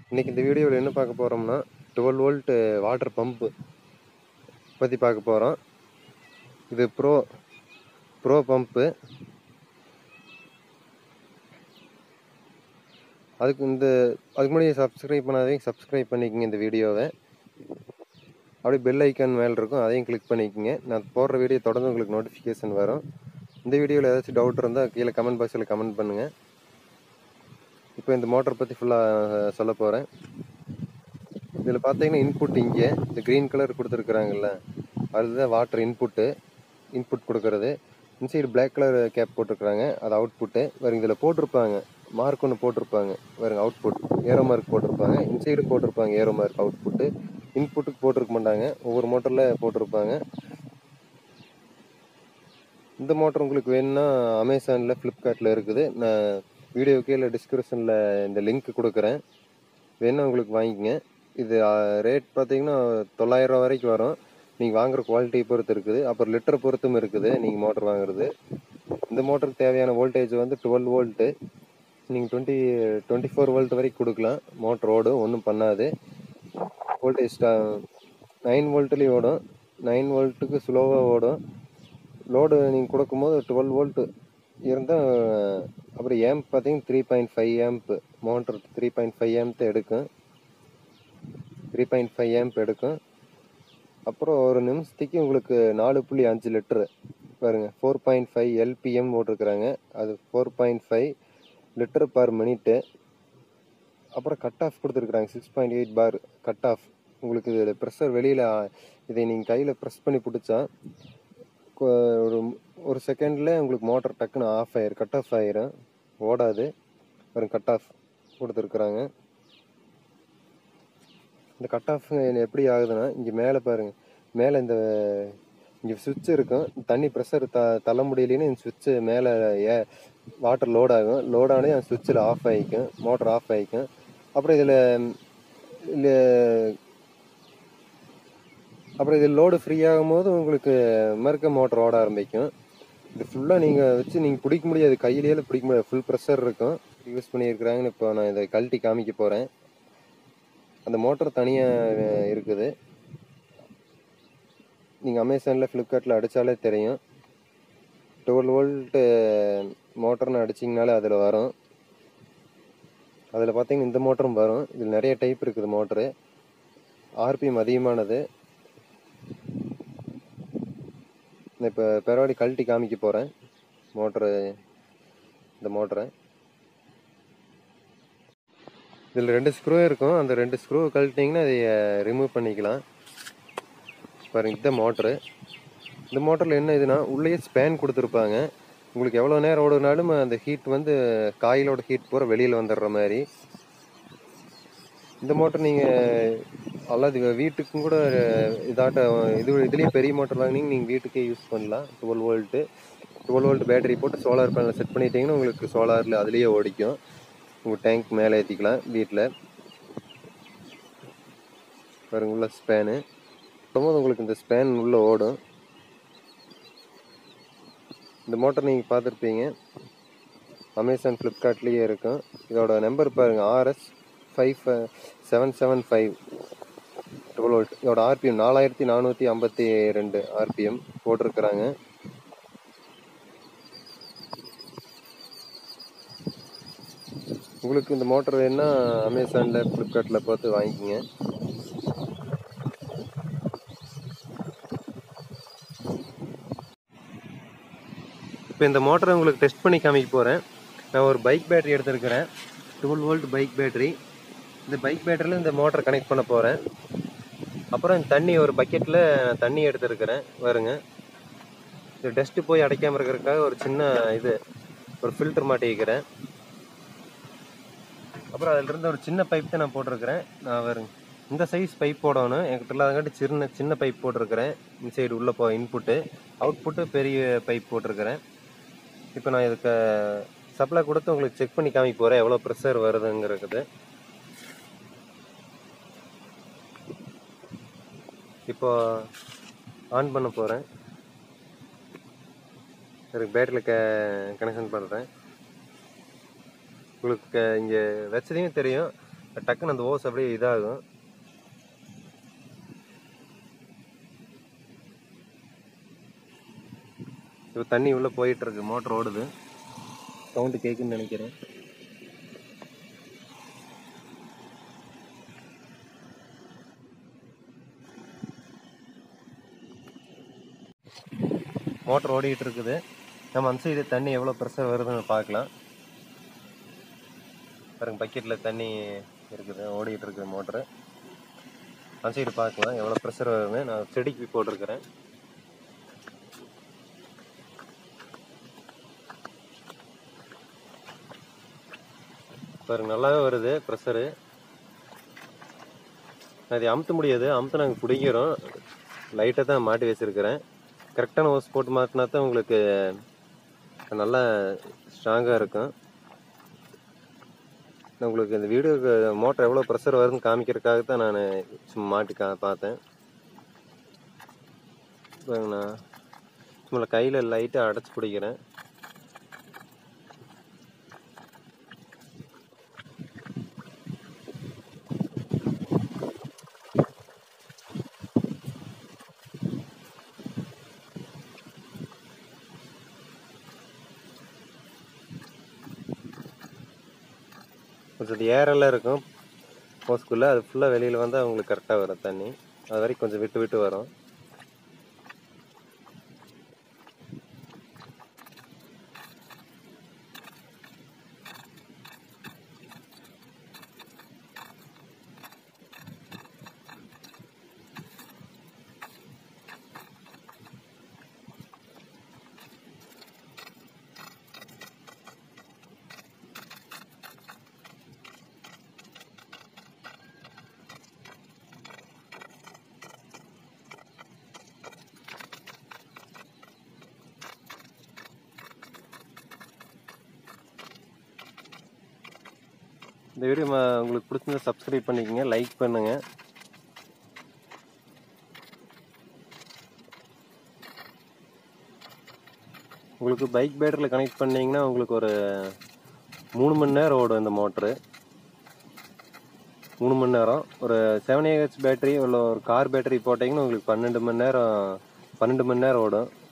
இன்னைக்கு இந்த வீடியோவில் என்ன பார்க்க போகிறோம்னா டுவெல் வோல்ட் வாட்டர் பம்பு பற்றி பார்க்க போகிறோம் இது ப்ரோ ப்ரோ பம்பு அதுக்கு இந்த அதுக்கு முன்னாடி சப்ஸ்கிரைப் பண்ணாதவங்க சப்ஸ்கிரைப் பண்ணிக்கங்க இந்த வீடியோவை அப்படியே பெல் ஐக்கான் மேலே இருக்கும் அதையும் கிளிக் பண்ணிக்கோங்க நான் போடுற வீடியோ தொடர்ந்து உங்களுக்கு நோட்டிஃபிகேஷன் வரும் இந்த வீடியோவில் ஏதாச்சும் டவுட் இருந்தால் கீழே கமெண்ட் பாக்ஸில் கமெண்ட் பண்ணுங்கள் இப்போ இந்த மோட்டர் பற்றி ஃபுல்லாக சொல்ல போகிறேன் இதில் பார்த்தீங்கன்னா இன்புட் இங்கே இந்த க்ரீன் கலர் கொடுத்துருக்குறாங்கல்ல அதுதான் வாட்டர் இன்புட்டு இன்புட் கொடுக்கறது இன்சைடு பிளாக் கலர் கேப் போட்டிருக்கிறாங்க அது அவுட்புட்டு வேறு இதில் போட்டிருப்பாங்க மார்க் ஒன்று போட்டிருப்பாங்க வேறு அவுட்புட் ஏரோ மார்க் போட்டிருப்பாங்க இன்சைடு போட்டிருப்பாங்க ஏரோ மார்க் அவுட்புட்டு இன்புட்டுக்கு போட்டிருக்க மாட்டாங்க ஒவ்வொரு மோட்டரில் போட்டிருப்பாங்க இந்த மோட்டர் உங்களுக்கு வேணும்னா அமேசானில் ஃப்ளிப்கார்ட்டில் இருக்குது நான் வீடியோ கீழே டிஸ்கிரிப்ஷனில் இந்த லிங்க் கொடுக்குறேன் வேணா உங்களுக்கு வாங்கிக்கங்க இது ரேட் பார்த்தீங்கன்னா தொள்ளாயிரம் வரைக்கும் வரும் நீங்கள் வாங்குற குவாலிட்டி பொறுத்து இருக்குது அப்புறம் லிட்டர் பொறுத்தும் இருக்குது நீங்கள் மோட்டர் வாங்குறது இந்த மோட்டருக்கு தேவையான வோல்டேஜ் வந்து டுவெல் வோல்ட்டு நீங்கள் டுவெண்ட்டி டுவெண்ட்டி ஃபோர் வோல்ட் வரைக்கும் கொடுக்கலாம் மோட்டர் ஓடும் ஒன்றும் பண்ணாது வோல்டேஜ் நைன் வோல்ட்லேயும் ஓடும் நைன் வோல்ட்டுக்கு ஸ்லோவாக ஓடும் லோடு நீங்கள் கொடுக்கும்போது டுவெல் வோல்ட்டு இருந்தால் அப்புறம் ஏம்ப் பார்த்தீங்கன்னா three point five amp motor three point five amp எடுக்கும் த்ரீ பாயிண்ட் ஃபைவ் ஏம்ப் எடுக்கும் அப்புறம் ஒரு நிமிஷத்துக்கு உங்களுக்கு நாலு புள்ளி அஞ்சு லிட்ரு பாருங்க ஃபோர் பாயிண்ட் ஃபைவ் எல்பிஎம் போட்டிருக்கிறாங்க அது four point five litre per minute அப்புறம் கட் ஆஃப் கொடுத்துருக்குறாங்க six point eight bar cut off உங்களுக்கு இதில் ப்ரெஷர் வெளியில் இதை நீங்கள் கையில் ப்ரெஸ் பண்ணி பிடிச்சா ஒரு ஒரு செகண்டில் உங்களுக்கு மோட்டர் டக்குன்னு ஆஃப் ஆயிரும் கட் ஆஃப் ஆயிரும் ஓடாது வெறும் கட் ஆஃப் கொடுத்துருக்குறாங்க இந்த கட் ஆஃப் எப்படி ஆகுதுன்னா இங்கே மேலே பாருங்கள் மேலே இந்த இங்கே சுவிட்ச் இருக்கும் தண்ணி ப்ரெஷர் த தள்ள முடியலன்னு இந்த சுவிட்சு மேலே ஏ வாட்டர் லோட் ஆகும் லோட் ஆனே அந்த சுவிட்சில் ஆஃப் ஆகிக்கும் மோட்டர் ஆஃப் ஆகிக்கும் அப்புறம் இதில் இல்லை அப்புறம் இது லோடு ஃப்ரீ ஆகும் போது உங்களுக்கு மறுக்க மோட்டர் ஓட ஆரம்பிக்கும் இது ஃபுல்லாக நீங்கள் வச்சு நீங்கள் பிடிக்க முடியாது கையிலேயே பிடிக்க முடியாது ஃபுல் ப்ரெஷர் இருக்கும் யூஸ் பண்ணியிருக்கிறாங்கன்னு இப்போ நான் இதை கழட்டி காமிக்க போகிறேன் அந்த மோட்டர் தனியாக இருக்குது நீங்கள் அமேசானில் ஃப்ளிப்கார்ட்டில் அடித்தாலே தெரியும் டுவெல் வோல்ட்டு மோட்டர்னு அடிச்சிங்கனாலே அதில் வரும் அதில் பார்த்தீங்கன்னா இந்த மோட்டரும் வரும் இதில் நிறைய டைப் இருக்குது மோட்ரு ஆர்பிஎம் அதிகமானது நான் இப்போ பெரவாடி கழட்டி காமிக்க போகிறேன் மோட்ரு இந்த மோட்டரை இதில் ரெண்டு ஸ்க்ரூ இருக்கும் அந்த ரெண்டு ஸ்க்ரூ கழட்டிங்கன்னா அதை ரிமூவ் பண்ணிக்கலாம் பாருங்க இந்த மோட்ரு இந்த மோட்டரில் என்ன இதுனா உள்ளேயே ஸ்பேன் கொடுத்துருப்பாங்க உங்களுக்கு எவ்வளோ நேரம் ஓடுனாலும் அந்த ஹீட் வந்து காயிலோட ஹீட் பூரா வெளியில் வந்துடுற மாதிரி இந்த மோட்டர் நீங்கள் அல்லது வீட்டுக்கும் கூட இதாட்ட இது இதுலேயே பெரிய மோட்டர் வாங்கினீங்க நீங்கள் வீட்டுக்கே யூஸ் பண்ணலாம் twelve volt twelve volt battery போட்டு சோலார் பேனல் செட் பண்ணிட்டீங்கன்னா உங்களுக்கு சோலாரில் அதுலேயே ஓடிக்கும் உங்கள் டேங்க் மேலே ஏற்றிக்கலாம் வீட்டில் பாருங்க உள்ள ஸ்பேனு போது உங்களுக்கு இந்த ஸ்பேன் உள்ளே ஓடும் இந்த மோட்டர் நீங்கள் பார்த்துருப்பீங்க அமேசான் ஃப்ளிப்கார்ட்லேயே இருக்கும் இதோட நம்பர் பாருங்கள் RS five seven seven five twelve volt இதோட ஆர்பிஎம் நாலாயிரத்தி நானூற்றி ஐம்பத்தி ரெண்டு ஆர்பிஎம் போட்டிருக்கிறாங்க உங்களுக்கு இந்த மோட்டர் வேணுன்னா அமேசானில் ஃப்ளிப்கார்ட்டில் பார்த்து வாங்கிக்கோங்க இப்போ இந்த மோட்டரை உங்களுக்கு டெஸ்ட் பண்ணி காமிக்க போகிறேன் நான் ஒரு பைக் பேட்டரி எடுத்திருக்கிறேன் டுவெல் வோல்ட் பைக் பேட்டரி இந்த பைக் பேட்டரியில் இந்த மோட்டர் கனெக்ட் பண்ண போகிறேன் அப்புறம் தண்ணி ஒரு பக்கெட்டில் தண்ணி எடுத்துருக்கிறேன் வருங்க இந்த டஸ்ட்டு போய் அடைக்காமல் இருக்கிறதுக்காக ஒரு சின்ன இது ஒரு ஃபில்டர் மாட்டிக்கிறேன் அப்புறம் அதிலிருந்து ஒரு சின்ன பைப் தான் நான் போட்டிருக்கிறேன் நான் வருங்க இந்த சைஸ் பைப் போடணும் என்கிட்ட இல்லாதங்காட்டி சின்ன சின்ன பைப் போட்டிருக்கிறேன் இந்த சைடு உள்ளே போ இன்புட்டு அவுட்புட்டு பெரிய பைப் போட்டிருக்கிறேன் இப்போ நான் இதுக்கு சப்ளை கொடுத்து உங்களுக்கு செக் பண்ணி காமிக்க போகிறேன் எவ்வளோ ப்ரெஷர் வருதுங்கிறது இப்போ ஆன் பண்ண போகிறேன் எனக்கு பேட்டரியில் க கனெக்ஷன் பண்ணுறேன் உங்களுக்கு இங்கே வச்சதையும் தெரியும் டக்குன்னு அந்த ஓஸ் அப்படியே இதாகும் இப்போ தண்ணி உள்ள போயிட்டு இருக்கு மோட்டர் ஓடுது சவுண்டு கேட்குன்னு நினைக்கிறேன் மோட்டர் ஓடிட்டு இருக்குது நம்ம அந்த சைடு தண்ணி எவ்வளோ ப்ரெஷர் வருதுன்னு பார்க்கலாம் பாருங்க பக்கெட்டில் தண்ணி இருக்குது ஓடிட்டு இருக்குது மோட்ரு அந்த சைடு பார்க்கலாம் எவ்வளோ ப்ரெஷர் வருதுன்னு நான் செடிக்கு போட்டிருக்கிறேன் பாருங்க நல்லாவே வருது ப்ரெஷரு அது அமுத்த முடியாது அமுத்த நாங்கள் பிடிக்கிறோம் லைட்டாக தான் மாட்டி வச்சுருக்கிறேன் கரெக்டான ஓஸ் போட்டு மாற்றினா தான் உங்களுக்கு நல்லா ஸ்ட்ராங்காக இருக்கும் நான் உங்களுக்கு இந்த வீடியோக்கு மோட்டர் எவ்வளோ ப்ரெஷர் வருதுன்னு காமிக்கிறதுக்காக தான் நான் சும்மா மாட்டி கா பார்த்தேன் பாருங்கண்ணா சும்மா கையில் லைட்டாக அடைச்சி பிடிக்கிறேன் கொஞ்சம் ஏரெல்லாம் இருக்கும் மோஸ்குள்ளே அது ஃபுல்லாக வெளியில் வந்து அவங்களுக்கு கரெக்டாக வரும் தண்ணி அது வரைக்கும் கொஞ்சம் விட்டு விட்டு வரும் இந்த வீடியோ ம- உங்களுக்கு பிடிச்சிருந்தா சப்ஸ்கிரைப் பண்ணிக்கோங்க லைக் பண்ணுங்க உங்களுக்கு பைக் பேட்டரியில் கனெக்ட் பண்ணீங்கன்னா உங்களுக்கு ஒரு மூணு மணி நேரம் ஓடும் இந்த மோட்ரு மூணு மணி நேரம் ஒரு செவன் ஏஹெச் பேட்டரி உள்ள ஒரு கார் பேட்டரி போட்டிங்கன்னா உங்களுக்கு பன்னெண்டு மணி நேரம் பன்னெண்டு மணி நேரம் ஓடும்